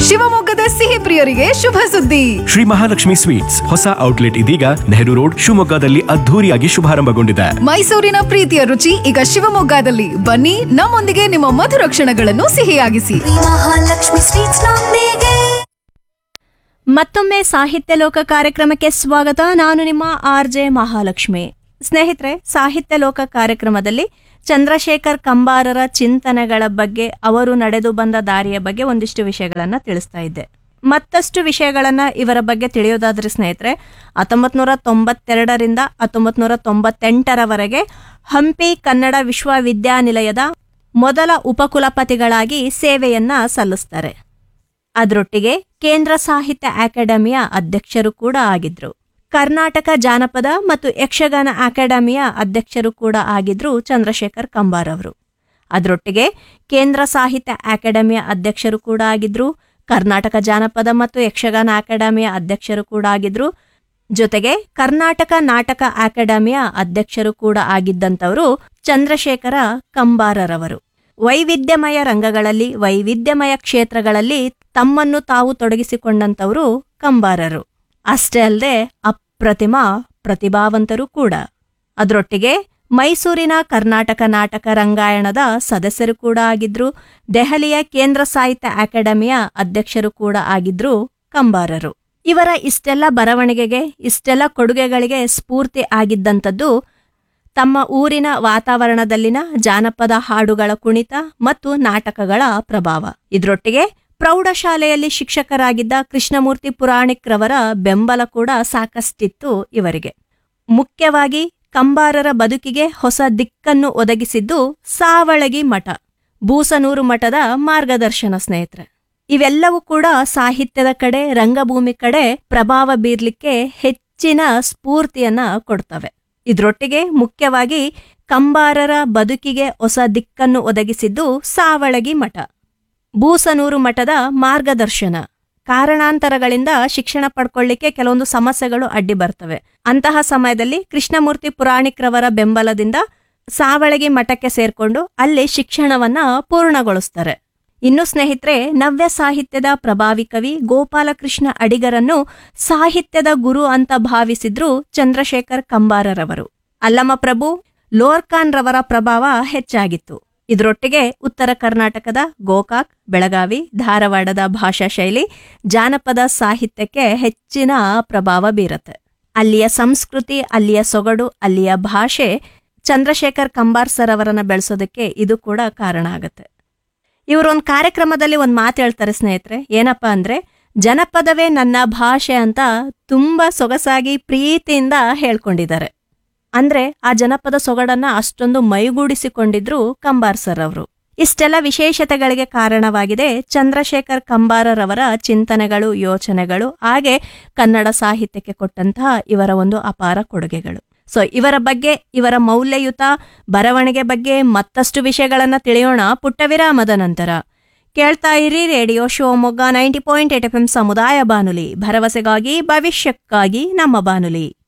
ಶಿವಮೊಗ್ಗದ ಸಿಹಿ ಪ್ರಿಯರಿಗೆ ಶುಭ ಸುದ್ದಿ ಶ್ರೀ ಮಹಾಲಕ್ಷ್ಮಿ ಸ್ವೀಟ್ಸ್ ಹೊಸ ಔಟ್ಲೆಟ್ ಇದೀಗ ನೆಹರು ರೋಡ್ ಶಿವಮೊಗ್ಗದಲ್ಲಿ ಅದ್ಧೂರಿಯಾಗಿ ಶುಭಾರಂಭಗೊಂಡಿದೆ ಮೈಸೂರಿನ ಪ್ರೀತಿಯ ರುಚಿ ಈಗ ಶಿವಮೊಗ್ಗದಲ್ಲಿ ಬನ್ನಿ ನಮ್ಮೊಂದಿಗೆ ನಿಮ್ಮ ಮಧುರ ಕ್ಷಣಗಳನ್ನು ಸಿಹಿಯಾಗಿಸಿ ಮಹಾಲಕ್ಷ್ಮಿ ಸ್ವೀಟ್ಸ್ ನೊಂದಿಗೆ ಮತ್ತೊಮ್ಮೆ ಸಾಹಿತ್ಯ ಲೋಕ ಕಾರ್ಯಕ್ರಮಕ್ಕೆ ಸ್ವಾಗತ ನಾನು ನಿಮ್ಮ ಆರ್ ಜೆ ಮಹಾಲಕ್ಷ್ಮಿ ಸ್ನೇಹಿತರೆ ಸಾಹಿತ್ಯ ಲೋಕ ಕಾರ್ಯಕ್ರಮದಲ್ಲಿ ಚಂದ್ರಶೇಖರ್ ಕಂಬಾರರ ಚಿಂತನೆಗಳ ಬಗ್ಗೆ ಅವರು ನಡೆದು ಬಂದ ದಾರಿಯ ಬಗ್ಗೆ ಒಂದಿಷ್ಟು ವಿಷಯಗಳನ್ನ ತಿಳಿಸ್ತಾ ಇದ್ದೆ ಮತ್ತಷ್ಟು ವಿಷಯಗಳನ್ನ ಇವರ ಬಗ್ಗೆ ತಿಳಿಯೋದಾದ್ರೆ ಸ್ನೇಹಿತರೆ ಹತ್ತೊಂಬತ್ ನೂರ ತೊಂಬತ್ತೆರಡರಿಂದ ಹತ್ತೊಂಬತ್ ನೂರ ತೊಂಬತ್ತೆಂಟರವರೆಗೆ ಹಂಪಿ ಕನ್ನಡ ವಿಶ್ವವಿದ್ಯಾನಿಲಯದ ಮೊದಲ ಉಪಕುಲಪತಿಗಳಾಗಿ ಸೇವೆಯನ್ನ ಸಲ್ಲಿಸ್ತಾರೆ ಅದರೊಟ್ಟಿಗೆ ಕೇಂದ್ರ ಸಾಹಿತ್ಯ ಅಕಾಡೆಮಿಯ ಅಧ್ಯಕ್ಷರು ಕೂಡ ಆಗಿದ್ರು ಕರ್ನಾಟಕ ಜಾನಪದ ಮತ್ತು ಯಕ್ಷಗಾನ ಅಕಾಡೆಮಿಯ ಅಧ್ಯಕ್ಷರು ಕೂಡ ಆಗಿದ್ರು ಚಂದ್ರಶೇಖರ್ ಕಂಬಾರ್ ಅವರು ಅದರೊಟ್ಟಿಗೆ ಕೇಂದ್ರ ಸಾಹಿತ್ಯ ಅಕಾಡೆಮಿಯ ಅಧ್ಯಕ್ಷರು ಕೂಡ ಆಗಿದ್ರು ಕರ್ನಾಟಕ ಜಾನಪದ ಮತ್ತು ಯಕ್ಷಗಾನ ಅಕಾಡೆಮಿಯ ಅಧ್ಯಕ್ಷರು ಕೂಡ ಆಗಿದ್ರು ಜೊತೆಗೆ ಕರ್ನಾಟಕ ನಾಟಕ ಅಕಾಡೆಮಿಯ ಅಧ್ಯಕ್ಷರು ಕೂಡ ಆಗಿದ್ದಂಥವರು ಚಂದ್ರಶೇಖರ ಕಂಬಾರರವರು ವೈವಿಧ್ಯಮಯ ರಂಗಗಳಲ್ಲಿ ವೈವಿಧ್ಯಮಯ ಕ್ಷೇತ್ರಗಳಲ್ಲಿ ತಮ್ಮನ್ನು ತಾವು ತೊಡಗಿಸಿಕೊಂಡಂತವರು ಕಂಬಾರರು ಅಷ್ಟೇ ಅಲ್ಲದೆ ಅಪ್ರತಿಮ ಪ್ರತಿಭಾವಂತರು ಕೂಡ ಅದರೊಟ್ಟಿಗೆ ಮೈಸೂರಿನ ಕರ್ನಾಟಕ ನಾಟಕ ರಂಗಾಯಣದ ಸದಸ್ಯರು ಕೂಡ ಆಗಿದ್ರು ದೆಹಲಿಯ ಕೇಂದ್ರ ಸಾಹಿತ್ಯ ಅಕಾಡೆಮಿಯ ಅಧ್ಯಕ್ಷರು ಕೂಡ ಆಗಿದ್ರು ಕಂಬಾರರು ಇವರ ಇಷ್ಟೆಲ್ಲ ಬರವಣಿಗೆಗೆ ಇಷ್ಟೆಲ್ಲ ಕೊಡುಗೆಗಳಿಗೆ ಸ್ಫೂರ್ತಿ ಆಗಿದ್ದಂಥದ್ದು ತಮ್ಮ ಊರಿನ ವಾತಾವರಣದಲ್ಲಿನ ಜಾನಪದ ಹಾಡುಗಳ ಕುಣಿತ ಮತ್ತು ನಾಟಕಗಳ ಪ್ರಭಾವ ಇದರೊಟ್ಟಿಗೆ ಪ್ರೌಢಶಾಲೆಯಲ್ಲಿ ಶಿಕ್ಷಕರಾಗಿದ್ದ ಕೃಷ್ಣಮೂರ್ತಿ ಪುರಾಣಿಕ್ರವರ ಬೆಂಬಲ ಕೂಡ ಸಾಕಷ್ಟಿತ್ತು ಇವರಿಗೆ ಮುಖ್ಯವಾಗಿ ಕಂಬಾರರ ಬದುಕಿಗೆ ಹೊಸ ದಿಕ್ಕನ್ನು ಒದಗಿಸಿದ್ದು ಸಾವಳಗಿ ಮಠ ಬೂಸನೂರು ಮಠದ ಮಾರ್ಗದರ್ಶನ ಸ್ನೇಹಿತರೆ ಇವೆಲ್ಲವೂ ಕೂಡ ಸಾಹಿತ್ಯದ ಕಡೆ ರಂಗಭೂಮಿ ಕಡೆ ಪ್ರಭಾವ ಬೀರ್ಲಿಕ್ಕೆ ಹೆಚ್ಚಿನ ಸ್ಫೂರ್ತಿಯನ್ನ ಕೊಡ್ತವೆ ಇದರೊಟ್ಟಿಗೆ ಮುಖ್ಯವಾಗಿ ಕಂಬಾರರ ಬದುಕಿಗೆ ಹೊಸ ದಿಕ್ಕನ್ನು ಒದಗಿಸಿದ್ದು ಸಾವಳಗಿ ಮಠ ಬೂಸನೂರು ಮಠದ ಮಾರ್ಗದರ್ಶನ ಕಾರಣಾಂತರಗಳಿಂದ ಶಿಕ್ಷಣ ಪಡ್ಕೊಳ್ಳಿಕ್ಕೆ ಕೆಲವೊಂದು ಸಮಸ್ಯೆಗಳು ಅಡ್ಡಿ ಬರ್ತವೆ ಅಂತಹ ಸಮಯದಲ್ಲಿ ಕೃಷ್ಣಮೂರ್ತಿ ಪುರಾಣಿಕ್ರವರ ಬೆಂಬಲದಿಂದ ಸಾವಳಗಿ ಮಠಕ್ಕೆ ಸೇರ್ಕೊಂಡು ಅಲ್ಲಿ ಶಿಕ್ಷಣವನ್ನ ಪೂರ್ಣಗೊಳಿಸ್ತಾರೆ ಇನ್ನು ಸ್ನೇಹಿತರೆ ನವ್ಯ ಸಾಹಿತ್ಯದ ಪ್ರಭಾವಿ ಕವಿ ಗೋಪಾಲಕೃಷ್ಣ ಅಡಿಗರನ್ನು ಸಾಹಿತ್ಯದ ಗುರು ಅಂತ ಭಾವಿಸಿದ್ರು ಚಂದ್ರಶೇಖರ್ ಕಂಬಾರರವರು ಅಲ್ಲಮಪ್ರಭು ಲೋರ್ಖಾನ್ ರವರ ಪ್ರಭಾವ ಹೆಚ್ಚಾಗಿತ್ತು ಇದರೊಟ್ಟಿಗೆ ಉತ್ತರ ಕರ್ನಾಟಕದ ಗೋಕಾಕ್ ಬೆಳಗಾವಿ ಧಾರವಾಡದ ಭಾಷಾ ಶೈಲಿ ಜಾನಪದ ಸಾಹಿತ್ಯಕ್ಕೆ ಹೆಚ್ಚಿನ ಪ್ರಭಾವ ಬೀರತ್ತೆ ಅಲ್ಲಿಯ ಸಂಸ್ಕೃತಿ ಅಲ್ಲಿಯ ಸೊಗಡು ಅಲ್ಲಿಯ ಭಾಷೆ ಚಂದ್ರಶೇಖರ್ ಕಂಬಾರ್ ಸರ್ ಅವರನ್ನ ಬೆಳೆಸೋದಕ್ಕೆ ಇದು ಕೂಡ ಕಾರಣ ಆಗತ್ತೆ ಇವರು ಒಂದು ಕಾರ್ಯಕ್ರಮದಲ್ಲಿ ಒಂದು ಮಾತು ಹೇಳ್ತಾರೆ ಸ್ನೇಹಿತರೆ ಏನಪ್ಪಾ ಅಂದ್ರೆ ಜನಪದವೇ ನನ್ನ ಭಾಷೆ ಅಂತ ತುಂಬಾ ಸೊಗಸಾಗಿ ಪ್ರೀತಿಯಿಂದ ಹೇಳ್ಕೊಂಡಿದ್ದಾರೆ ಅಂದ್ರೆ ಆ ಜನಪದ ಸೊಗಡನ್ನ ಅಷ್ಟೊಂದು ಮೈಗೂಡಿಸಿಕೊಂಡಿದ್ರು ಕಂಬಾರ್ ಸರ್ ಅವರು ಇಷ್ಟೆಲ್ಲ ವಿಶೇಷತೆಗಳಿಗೆ ಕಾರಣವಾಗಿದೆ ಚಂದ್ರಶೇಖರ್ ಕಂಬಾರರವರ ಚಿಂತನೆಗಳು ಯೋಚನೆಗಳು ಹಾಗೆ ಕನ್ನಡ ಸಾಹಿತ್ಯಕ್ಕೆ ಕೊಟ್ಟಂತಹ ಇವರ ಒಂದು ಅಪಾರ ಕೊಡುಗೆಗಳು ಸೊ ಇವರ ಬಗ್ಗೆ ಇವರ ಮೌಲ್ಯಯುತ ಬರವಣಿಗೆ ಬಗ್ಗೆ ಮತ್ತಷ್ಟು ವಿಷಯಗಳನ್ನ ತಿಳಿಯೋಣ ಪುಟ್ಟ ವಿರಾಮದ ನಂತರ ಕೇಳ್ತಾ ಇರಿ radio Shivamogga ninety point eight F M ಸಮುದಾಯ ಬಾನುಲಿ ಭರವಸೆಗಾಗಿ ಭವಿಷ್ಯಕ್ಕಾಗಿ ನಮ್ಮ ಬಾನುಲಿ